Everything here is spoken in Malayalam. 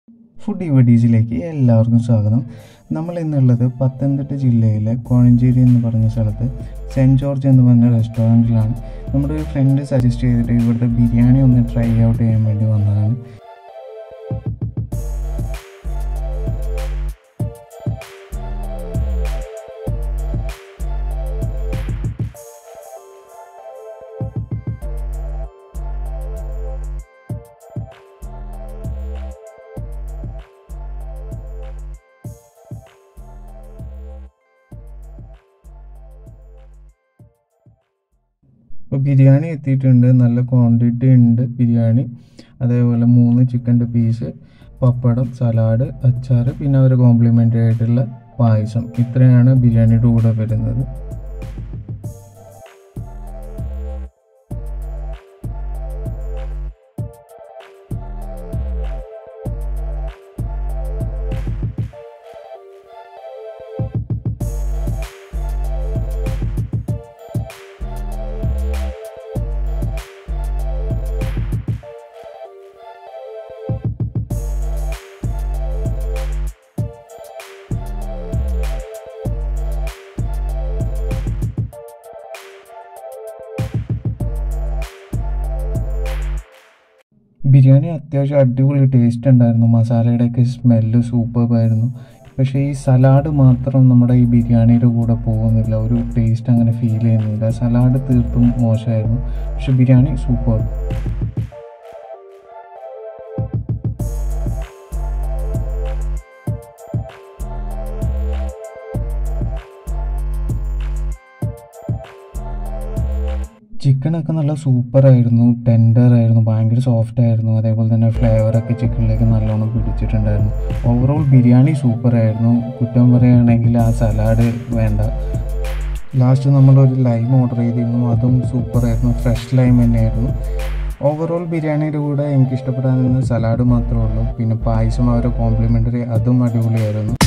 ഫുഡ് ഇവഡീസിലേക്ക് എല്ലാവർക്കും സ്വാഗതം നമ്മൾ ഇന്നുള്ളത് പത്തനംതിട്ട ജില്ലയിലെ കോഴഞ്ചേരി എന്ന് പറഞ്ഞ സ്ഥലത്ത് സെൻറ്റ് ജോർജ് എന്ന് പറഞ്ഞ റെസ്റ്റോറൻറ്റിലാണ് നമ്മുടെ ഒരു ഫ്രണ്ട് സജസ്റ്റ് ചെയ്തിട്ട് ഇവിടുത്തെ ബിരിയാണി ഒന്ന് ട്രൈ ഔട്ട് ചെയ്യാൻ വേണ്ടി വന്നതാണ് ഇപ്പോൾ ബിരിയാണി എത്തിയിട്ടുണ്ട് നല്ല ക്വാണ്ടിറ്റി ഉണ്ട് ബിരിയാണി അതേപോലെ മൂന്ന് ചിക്കൻ്റെ പീസ് പപ്പടം സലാഡ് അച്ചാർ പിന്നെ ഒരു കോംപ്ലിമെൻ്ററി ആയിട്ടുള്ള പായസം ഇത്രയാണ് ബിരിയാണിയുടെ കൂടെ വരുന്നത് ബിരിയാണി അത്യാവശ്യം അടിപൊളി ടേസ്റ്റ് ഉണ്ടായിരുന്നു മസാലയുടെയൊക്കെ സ്മെല്ല് സൂപ്പർബായിരുന്നു പക്ഷേ ഈ സലാഡ് മാത്രം നമ്മുടെ ഈ ബിരിയാണിയുടെ കൂടെ പോകുന്നില്ല ഒരു ടേസ്റ്റ് അങ്ങനെ ഫീൽ ചെയ്യുന്നില്ല സലാഡ് തീർത്തും മോശമായിരുന്നു പക്ഷെ ബിരിയാണി സൂപ്പർ ചിക്കനൊക്കെ നല്ല സൂപ്പറായിരുന്നു ടെൻഡർ ആയിരുന്നു ഭയങ്കര സോഫ്റ്റ് ആയിരുന്നു അതേപോലെ തന്നെ ഫ്ലേവറൊക്കെ ചിക്കനിലേക്ക് നല്ലോണം പിടിച്ചിട്ടുണ്ടായിരുന്നു ഓവറോൾ ബിരിയാണി സൂപ്പറായിരുന്നു കുറ്റം പറയുകയാണെങ്കിൽ ആ സലാഡ് വേണ്ട ലാസ്റ്റ് നമ്മളൊരു ലൈം ഓർഡർ ചെയ്തിരുന്നു അതും സൂപ്പറായിരുന്നു ഫ്രഷ് ലൈം തന്നെയായിരുന്നു ഓവറോൾ ബിരിയാണിയുടെ കൂടെ എനിക്ക് ഇഷ്ടപ്പെടാൻ സലാഡ് മാത്രമേ ഉള്ളൂ പിന്നെ പായസം അവരെ കോംപ്ലിമെൻ്ററി അതും അടിപൊളിയായിരുന്നു